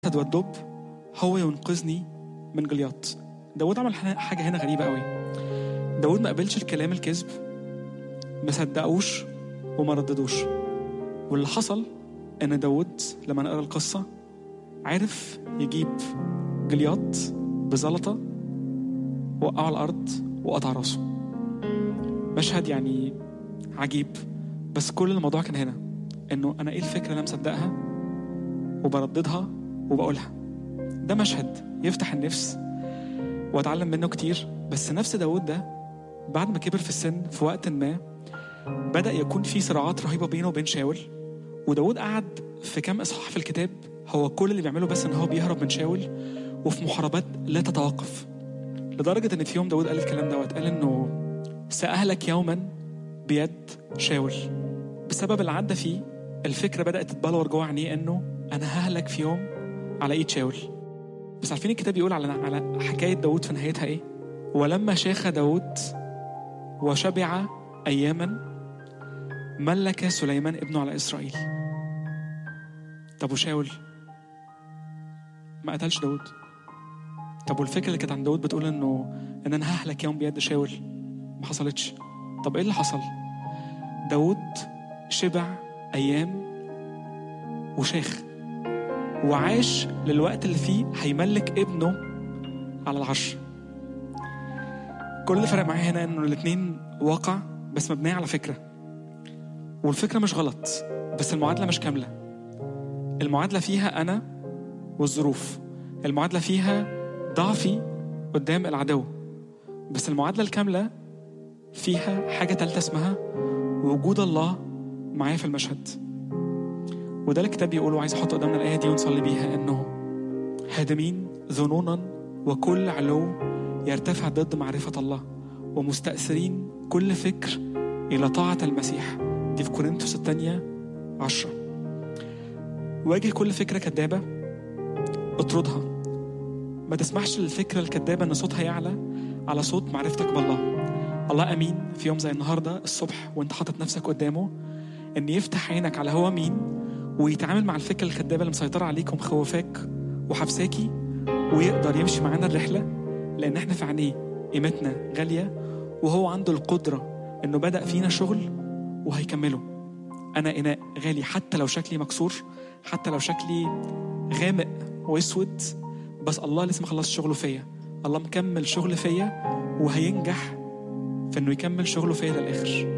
والدب هو ينقذني من جلياط داود عمل حاجة هنا غريبة قوي داود ما قبلش الكلام الكذب ما صدقوش وما رددوش واللي حصل ان داود لما نقرا القصة عرف يجيب جلياط بزلطة وقعه على الأرض وقطع راسه مشهد يعني عجيب بس كل الموضوع كان هنا انه انا ايه الفكره اللي انا مصدقها وبرددها وبقولها ده مشهد يفتح النفس واتعلم منه كتير بس نفس داود ده بعد ما كبر في السن في وقت ما بدأ يكون في صراعات رهيبة بينه وبين شاول وداود قعد في كام إصحاح في الكتاب هو كل اللي بيعمله بس إن هو بيهرب من شاول وفي محاربات لا تتوقف لدرجة إن في يوم داود قال الكلام دوت قال إنه سأهلك يوما بيد شاول بسبب اللي عدى فيه الفكرة بدأت تتبلور جوه عينيه إنه أنا ههلك في يوم على إيد شاول بس عارفين الكتاب يقول على على حكاية داود في نهايتها إيه؟ ولما شاخ داود وشبع أياما ملك سليمان ابنه على إسرائيل طب وشاول ما قتلش داود طب والفكرة اللي كانت عند داود بتقول إنه إن أنا ههلك يوم بيد شاول ما حصلتش طب إيه اللي حصل؟ داود شبع أيام وشاخ وعاش للوقت اللي فيه هيملك ابنه على العرش كل اللي فرق معايا هنا انه الاتنين واقع بس مبنية على فكرة والفكرة مش غلط بس المعادلة مش كاملة المعادلة فيها أنا والظروف المعادلة فيها ضعفي قدام العدو بس المعادلة الكاملة فيها حاجة تالتة اسمها وجود الله معايا في المشهد وده الكتاب بيقول وعايز احط قدامنا الايه دي ونصلي بيها انه هادمين ظنونا وكل علو يرتفع ضد معرفه الله ومستأثرين كل فكر الى طاعه المسيح دي في كورنثوس الثانيه عشرة واجه كل فكره كذابه اطردها ما تسمحش للفكره الكذابه ان صوتها يعلى على صوت معرفتك بالله الله امين في يوم زي النهارده الصبح وانت حاطط نفسك قدامه ان يفتح عينك على هو مين ويتعامل مع الفكره الكدابه اللي مسيطره عليك ومخوفاك وحبساكي ويقدر يمشي معانا الرحله لان احنا في عينيه قيمتنا غاليه وهو عنده القدره انه بدا فينا شغل وهيكمله انا اناء غالي حتى لو شكلي مكسور حتى لو شكلي غامق واسود بس الله لسه ما خلصش شغله فيا الله مكمل شغل فيا وهينجح في انه يكمل شغله فيا للاخر